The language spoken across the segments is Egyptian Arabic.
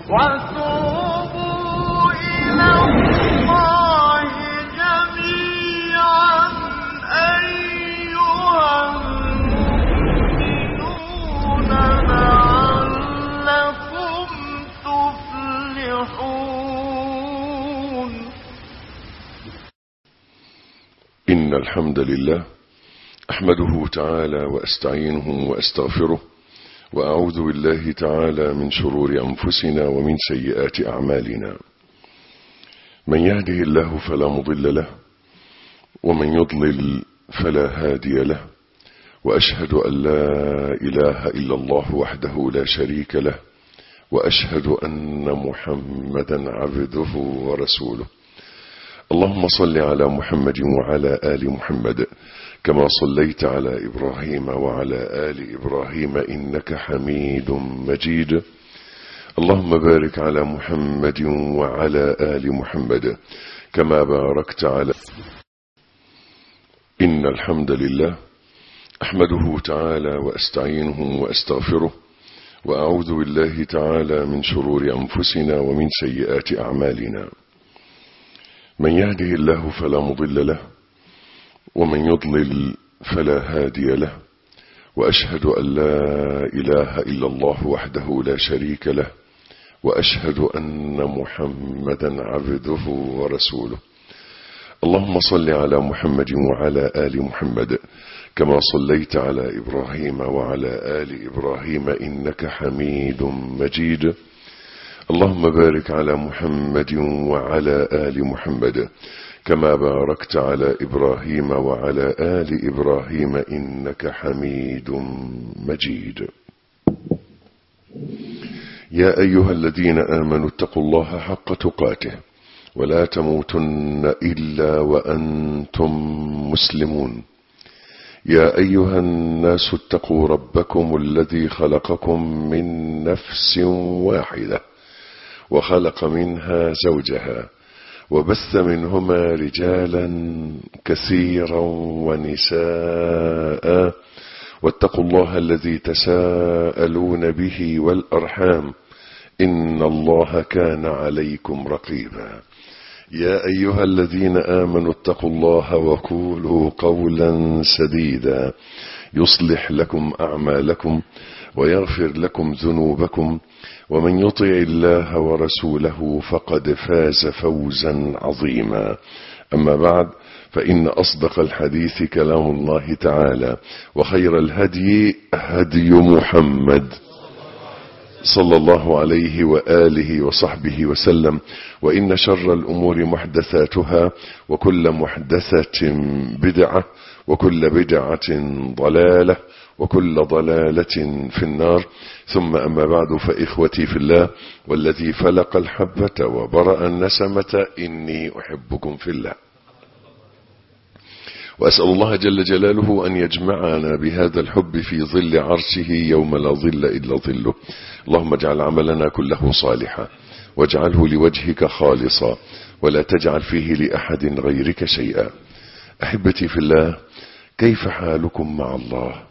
وتوبوا إلى الله جميعا أيها المؤمنون لعلكم تفلحون إن الحمد لله أحمده تعالى وأستعينه وأستغفره وأعوذ بالله تعالى من شرور أنفسنا ومن سيئات أعمالنا من يهده الله فلا مضل له ومن يضلل فلا هادي له وأشهد أن لا إله إلا الله وحده لا شريك له وأشهد أن محمدا عبده ورسوله اللهم صل على محمد وعلى آل محمد كما صليت على إبراهيم وعلى آل إبراهيم إنك حميد مجيد اللهم بارك على محمد وعلى آل محمد كما باركت على إن الحمد لله أحمده تعالى وأستعينه وأستغفره وأعوذ بالله تعالى من شرور أنفسنا ومن سيئات أعمالنا من يهده الله فلا مضل له ومن يضلل فلا هادي له وأشهد أن لا إله إلا الله وحده لا شريك له وأشهد أن محمدا عبده ورسوله اللهم صل على محمد وعلى آل محمد كما صليت على إبراهيم وعلى آل إبراهيم إنك حميد مجيد اللهم بارك على محمد وعلى آل محمد كما باركت على إبراهيم وعلى آل إبراهيم إنك حميد مجيد يا أيها الذين آمنوا اتقوا الله حق تقاته ولا تموتن إلا وأنتم مسلمون يا أيها الناس اتقوا ربكم الذي خلقكم من نفس واحدة وخلق منها زوجها وبث منهما رجالا كثيرا ونساء واتقوا الله الذي تساءلون به والأرحام إن الله كان عليكم رقيبا يا أيها الذين آمنوا اتقوا الله وقولوا قولا سديدا يصلح لكم أعمالكم ويغفر لكم ذنوبكم ومن يطع الله ورسوله فقد فاز فوزا عظيما أما بعد فإن أصدق الحديث كلام الله تعالى وخير الهدي هدي محمد صلى الله عليه وآله وصحبه وسلم وإن شر الأمور محدثاتها وكل محدثة بدعة وكل بدعة ضلالة وكل ضلالة في النار ثم أما بعد فإخوتي في الله والذي فلق الحبة وبرأ النسمة إني أحبكم في الله وأسأل الله جل جلاله أن يجمعنا بهذا الحب في ظل عرشه يوم لا ظل إلا ظله اللهم اجعل عملنا كله صالحا واجعله لوجهك خالصا ولا تجعل فيه لأحد غيرك شيئا أحبتي في الله كيف حالكم مع الله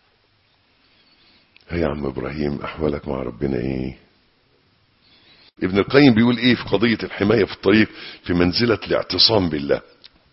يا عم إبراهيم أحوالك مع ربنا إيه ابن القيم بيقول إيه في قضية الحماية في الطريق في منزلة الاعتصام بالله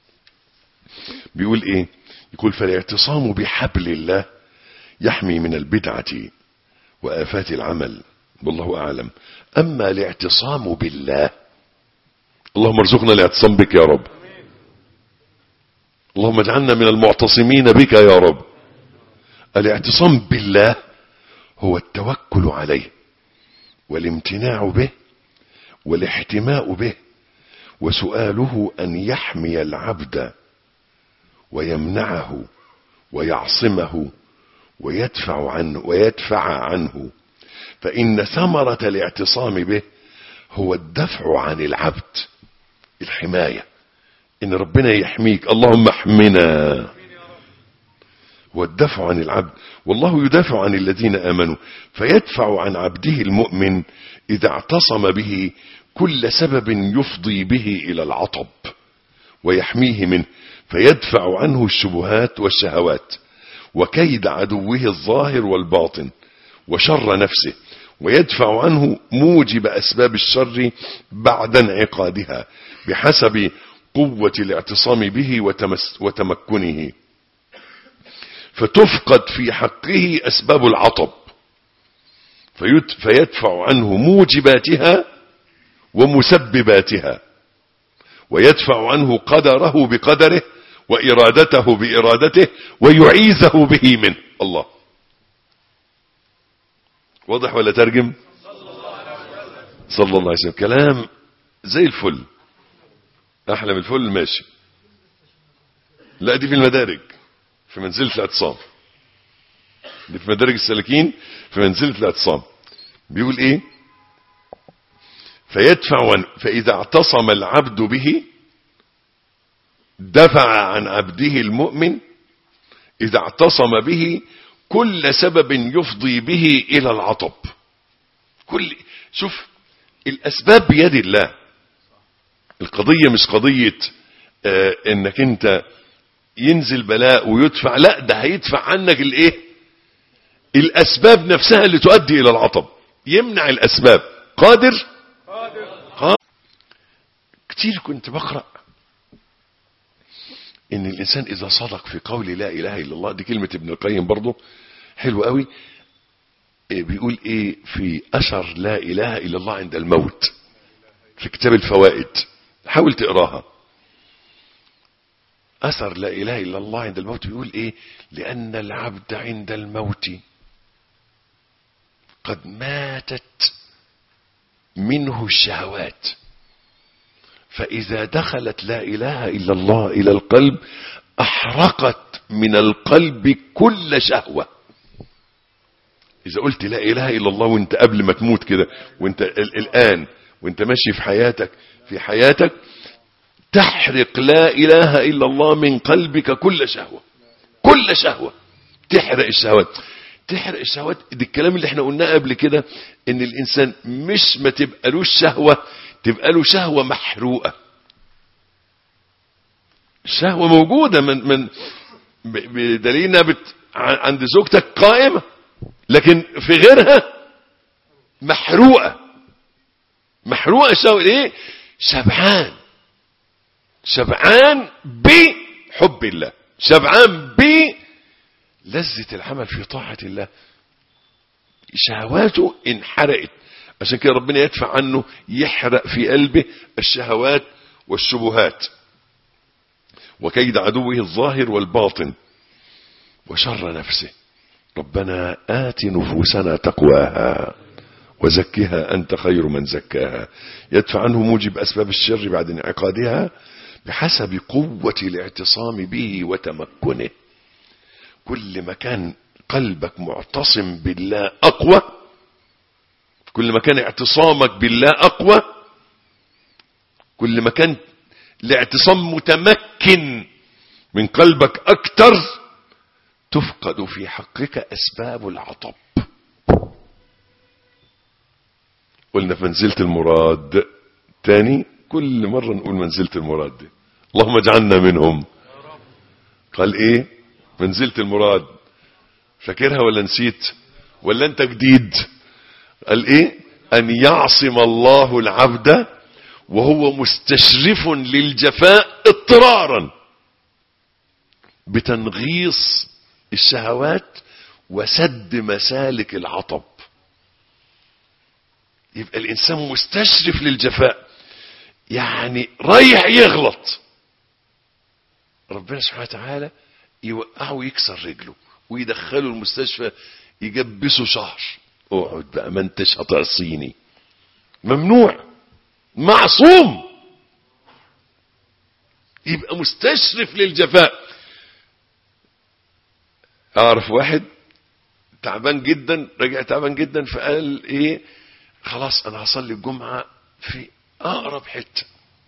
بيقول ايه يقول فالاعتصام بحبل الله يحمي من البدعة وآفات العمل والله أعلم أما الاعتصام بالله اللهم ارزقنا الاعتصام بك يا رب اللهم اجعلنا من المعتصمين بك يا رب الاعتصام بالله هو التوكل عليه والامتناع به والاحتماء به وسؤاله أن يحمي العبد ويمنعه ويعصمه ويدفع عنه ويدفع عنه فإن ثمرة الاعتصام به هو الدفع عن العبد الحماية إن ربنا يحميك اللهم احمنا والدفع عن العبد والله يدافع عن الذين آمنوا فيدفع عن عبده المؤمن إذا اعتصم به كل سبب يفضي به إلى العطب ويحميه منه فيدفع عنه الشبهات والشهوات وكيد عدوه الظاهر والباطن وشر نفسه ويدفع عنه موجب أسباب الشر بعد انعقادها بحسب قوة الاعتصام به وتمس وتمكنه فتفقد في حقه أسباب العطب فيت فيدفع عنه موجباتها ومسبباتها ويدفع عنه قدره بقدره وإرادته بإرادته ويعيذه به منه الله واضح ولا ترجم صلى الله عليه وسلم كلام زي الفل أحلى من الفل ماشي لا دي في المدارج في منزلة الاعتصام دي في مدارج السالكين في منزلة الاعتصام بيقول ايه فيدفع عن فإذا اعتصم العبد به دفع عن عبده المؤمن إذا اعتصم به كل سبب يفضي به إلى العطب كل شوف الأسباب بيد الله القضية مش قضية آه انك انت ينزل بلاء ويدفع لا ده هيدفع عنك الايه الاسباب نفسها اللي تؤدي الى العطب يمنع الاسباب قادر قادر كتير كنت بقرأ ان الانسان اذا صدق في قول لا اله الا الله دي كلمة ابن القيم برضه حلو قوي إيه بيقول ايه في اشر لا اله الا الله عند الموت في كتاب الفوائد حاول تقراها اثر لا اله الا الله عند الموت بيقول ايه لان العبد عند الموت قد ماتت منه الشهوات فإذا دخلت لا إله إلا الله إلى القلب أحرقت من القلب كل شهوة إذا قلت لا إله إلا الله وانت قبل ما تموت كده وانت الآن وانت ماشي في حياتك في حياتك تحرق لا إله إلا الله من قلبك كل شهوة كل شهوة تحرق الشهوات تحرق الشهوات دي الكلام اللي احنا قلناه قبل كده ان الانسان مش ما تبقالوش شهوة تبقى له شهوة محروقة الشهوة موجودة من من بدليل بت عند زوجتك قائمة لكن في غيرها محروقة محروقة الشهوة ايه شبعان شبعان بحب الله شبعان بلذة العمل في طاعة الله شهواته انحرقت عشان كده ربنا يدفع عنه يحرق في قلبه الشهوات والشبهات وكيد عدوه الظاهر والباطن وشر نفسه ربنا آت نفوسنا تقواها وزكها أنت خير من زكاها يدفع عنه موجب أسباب الشر بعد انعقادها بحسب قوة الاعتصام به وتمكنه كل ما كان قلبك معتصم بالله أقوى كل ما كان اعتصامك بالله أقوى كل ما كان الاعتصام متمكن من قلبك أكتر تفقد في حقك أسباب العطب قلنا في منزلة المراد تاني كل مرة نقول منزلة المراد دي اللهم اجعلنا منهم قال ايه منزلة المراد فاكرها ولا نسيت ولا انت جديد قال ايه ان يعصم الله العبد وهو مستشرف للجفاء اضطرارا بتنغيص الشهوات وسد مسالك العطب يبقى الانسان مستشرف للجفاء يعني رايح يغلط ربنا سبحانه وتعالى يوقعه ويكسر رجله ويدخله المستشفى يجبسه شهر اقعد بقى ما انتش هتعصيني ممنوع معصوم يبقى مستشرف للجفاء اعرف واحد تعبان جدا رجع تعبان جدا فقال ايه خلاص انا هصلي الجمعة في اقرب حتة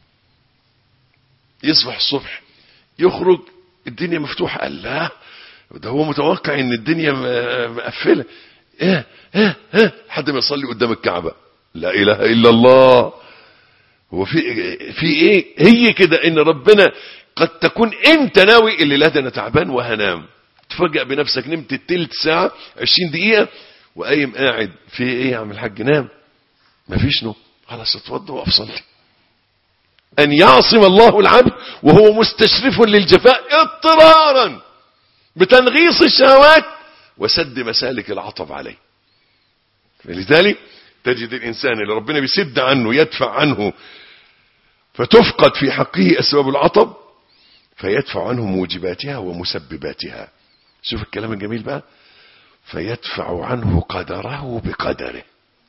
يصبح الصبح يخرج الدنيا مفتوحة قال لا ده هو متوقع ان الدنيا مقفلة ايه ايه ايه لحد ما يصلي قدام الكعبة لا اله الا الله هو في في ايه هي كده ان ربنا قد تكون انت ناوي اللي لا ده انا تعبان وهنام تفاجئ بنفسك نمت التلت ساعة عشرين دقيقة وقايم قاعد في ايه يا عم الحاج نام مفيش نوم خلاص اتوضى واقف صلي ان يعصم الله العبد وهو مستشرف للجفاء اضطرارا بتنغيص الشهوات وسد مسالك العطب عليه فلذلك تجد الانسان اللي ربنا بيسد عنه يدفع عنه فتفقد في حقه اسباب العطب فيدفع عنه موجباتها ومسبباتها شوف الكلام الجميل بقى فيدفع عنه قدره بقدره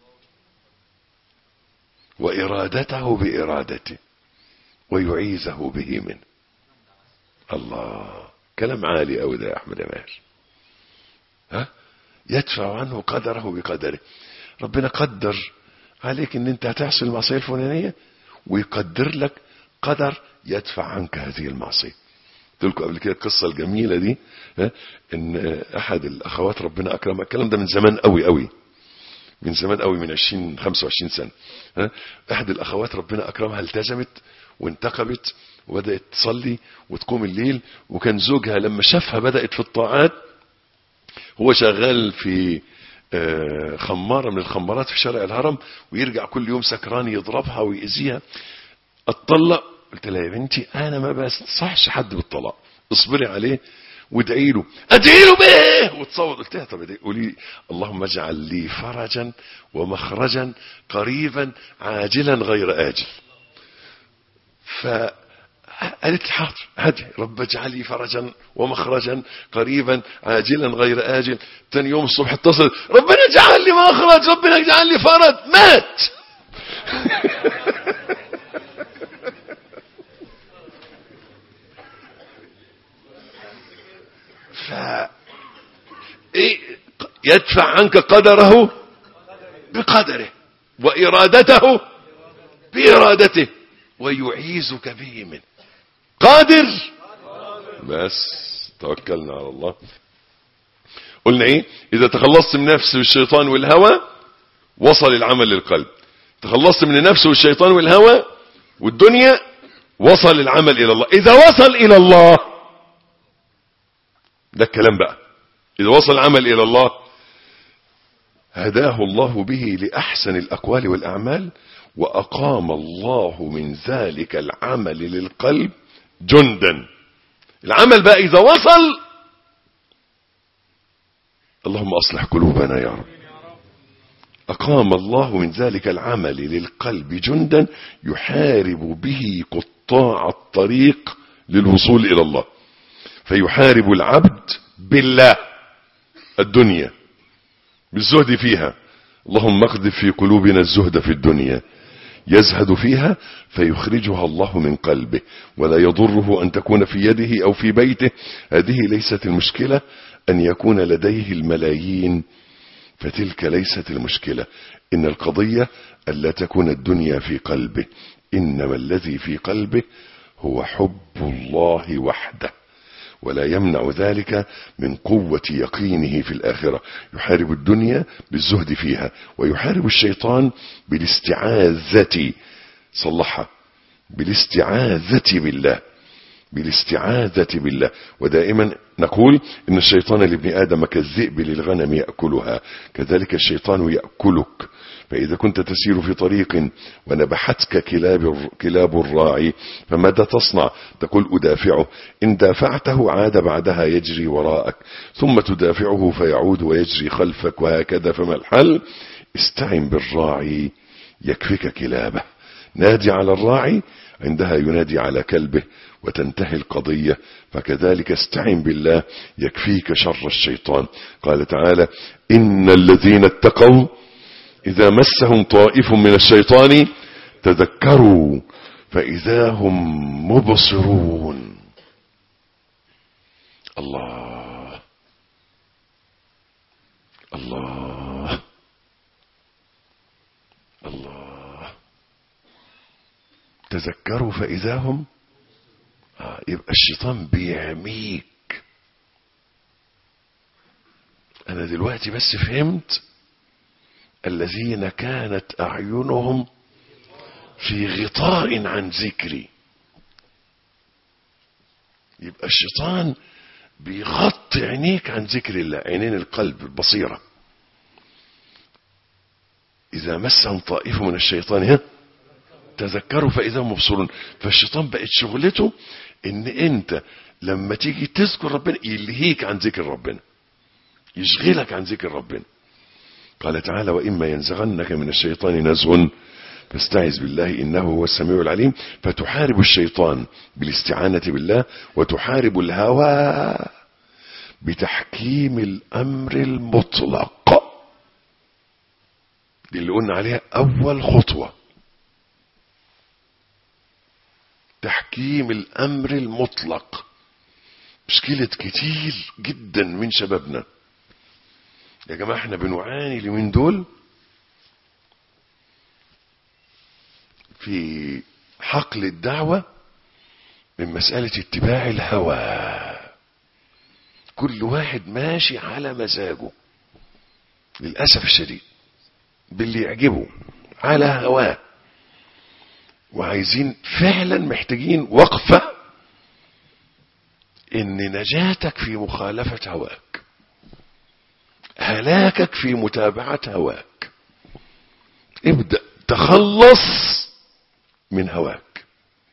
وإرادته بإرادته ويعيذه به منه الله كلام عالي أوي ده يا أحمد ماهر ها يدفع عنه قدره بقدره ربنا قدر عليك ان انت هتحصل المعصية الفلانية ويقدر لك قدر يدفع عنك هذه المعصية قلت لكم قبل كده القصة الجميلة دي ها ان احد الاخوات ربنا اكرمها الكلام ده من زمان قوي قوي من زمان قوي من 20 25 سنة ها احد الاخوات ربنا اكرمها التزمت وانتقبت وبدأت تصلي وتقوم الليل وكان زوجها لما شافها بدأت في الطاعات هو شغال في آه، خمارة من الخمارات في شارع الهرم ويرجع كل يوم سكران يضربها ويأذيها اتطلق قلت لها يا بنتي انا ما بنصحش حد بالطلاق اصبري عليه وادعي له ادعي له بايه وتصوت قلت لها طب ادعي- قولي اللهم اجعل لي فرجا ومخرجا قريبا عاجلا غير اجل فقالت لي حاضر هدي رب اجعل لي فرجا ومخرجا قريبا عاجلا غير آجل تاني يوم الصبح اتصل ربنا اجعل لي مخرج ربنا اجعل لي فرج مات ف إيه يدفع عنك قدره بقدره وإرادته بإرادته ويعيذك به منه قادر بس توكلنا على الله قلنا ايه اذا تخلصت من نفس والشيطان والهوى وصل العمل للقلب تخلصت من النفس والشيطان والهوى والدنيا وصل العمل الى الله اذا وصل الى الله ده الكلام بقى اذا وصل العمل الى الله هداه الله به لأحسن الأقوال والأعمال وأقام الله من ذلك العمل للقلب جندا العمل بقى إذا وصل اللهم أصلح قلوبنا يا رب أقام الله من ذلك العمل للقلب جندا يحارب به قطاع الطريق للوصول إلى الله فيحارب العبد بالله الدنيا بالزهد فيها اللهم اقذف في قلوبنا الزهد في الدنيا يزهد فيها فيخرجها الله من قلبه ولا يضره أن تكون في يده أو في بيته هذه ليست المشكلة أن يكون لديه الملايين فتلك ليست المشكلة إن القضية ألا تكون الدنيا في قلبه إنما الذي في قلبه هو حب الله وحده ولا يمنع ذلك من قوة يقينه في الآخرة يحارب الدنيا بالزهد فيها ويحارب الشيطان بالاستعاذة صلحها بالاستعاذة بالله بالاستعاذة بالله ودائما نقول إن الشيطان لابن آدم كالذئب للغنم يأكلها كذلك الشيطان يأكلك فإذا كنت تسير في طريق ونبحتك كلاب, كلاب الراعي فماذا تصنع تقول أدافعه إن دافعته عاد بعدها يجري وراءك ثم تدافعه فيعود ويجري خلفك وهكذا فما الحل استعن بالراعي يكفك كلابه نادي على الراعي عندها ينادي على كلبه وتنتهي القضية فكذلك استعن بالله يكفيك شر الشيطان قال تعالى إن الذين اتقوا إذا مسهم طائف من الشيطان تذكروا فإذا هم مبصرون الله الله الله تذكروا فإذا هم آه يبقى الشيطان بيعميك أنا دلوقتي بس فهمت الذين كانت أعينهم في غطاء عن ذكري يبقى الشيطان بيغطي عينيك عن ذكر الله عينين القلب البصيرة إذا مسهم طائف من الشيطان ها تذكروا فإذا هم مبصرون فالشيطان بقت شغلته إن أنت لما تيجي تذكر ربنا يلهيك عن ذكر ربنا يشغلك عن ذكر ربنا قال تعالى وإما ينزغنك من الشيطان نزغ فاستعذ بالله إنه هو السميع العليم فتحارب الشيطان بالاستعانة بالله وتحارب الهوى بتحكيم الأمر المطلق دي اللي قلنا عليها أول خطوة تحكيم الأمر المطلق مشكلة كتير جدا من شبابنا يا جماعة احنا بنعاني اليومين دول في حقل الدعوة من مسألة اتباع الهوى كل واحد ماشي على مزاجه للأسف الشديد باللي يعجبه على هواه وعايزين فعلا محتاجين وقفة ان نجاتك في مخالفة هواك هلاكك في متابعة هواك ابدأ تخلص من هواك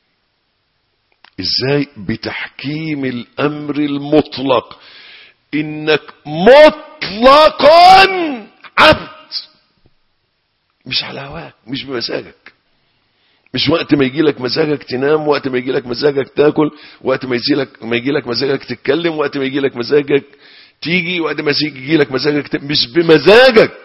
ازاي بتحكيم الامر المطلق انك مطلقا عبد مش على هواك مش بمزاجك مش وقت ما يجي لك مزاجك تنام وقت ما يجي لك مزاجك تاكل وقت ما يجي لك ما يجي لك مزاجك تتكلم وقت ما يجي لك مزاجك تيجي وقت ما يجي لك مزاجك ت... مش بمزاجك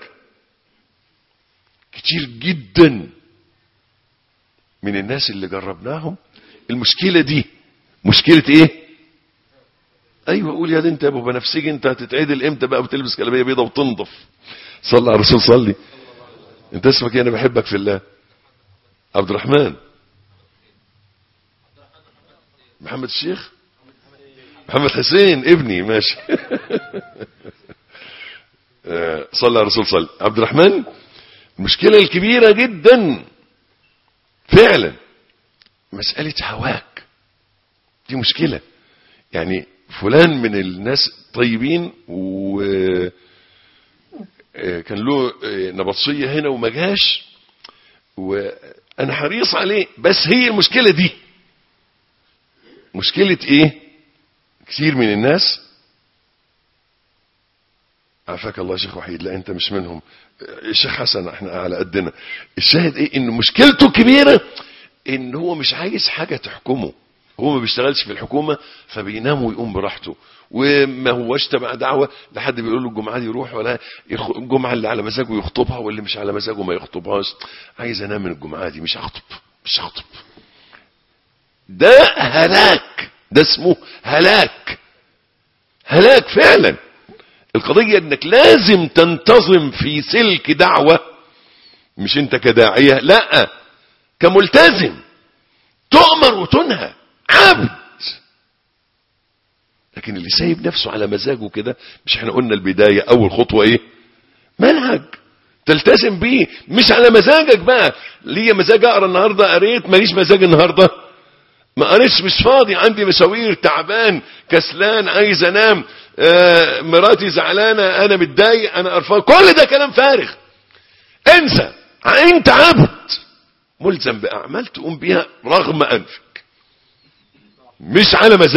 كتير جدا من الناس اللي جربناهم المشكلة دي مشكلة ايه ايوه قول يا دي انت يا ابو بنفسجي انت هتتعدل امتى بقى وتلبس كلابيه بيضه وتنضف صلى على الرسول صلي انت اسمك ايه انا بحبك في الله عبد الرحمن محمد الشيخ محمد حسين ابني ماشي صلى على الرسول صلى عبد الرحمن المشكلة الكبيرة جدا فعلا مسألة هواك دي مشكلة يعني فلان من الناس طيبين و كان له نبطشية هنا وما جاش وانا حريص عليه بس هي المشكلة دي مشكلة ايه كثير من الناس عافاك الله شيخ وحيد لا انت مش منهم الشيخ حسن احنا على قدنا الشاهد ايه ان مشكلته كبيرة ان هو مش عايز حاجة تحكمه هو ما بيشتغلش في الحكومة فبينام ويقوم براحته وما هوش تبع دعوة لحد بيقول له الجمعة دي يروح ولا الجمعة اللي على مزاجه يخطبها واللي مش على مزاجه ما يخطبهاش عايز انام من الجمعة دي مش هخطب مش هخطب ده هلاك ده اسمه هلاك هلاك فعلا القضية انك لازم تنتظم في سلك دعوة مش انت كداعية لا كملتزم تؤمر وتنهى عبد لكن اللي سايب نفسه على مزاجه كده مش احنا قلنا البداية اول خطوة ايه منهج تلتزم بيه مش على مزاجك بقى ليا مزاج اقرا النهارده قريت ماليش مزاج النهارده ما قريتش مش فاضي عندي مشاوير تعبان كسلان عايز انام آه مراتي زعلانه انا متضايق انا قرفان كل ده كلام فارغ انسى انت عبد ملزم باعمال تقوم بيها رغم انفك مش على مزاجك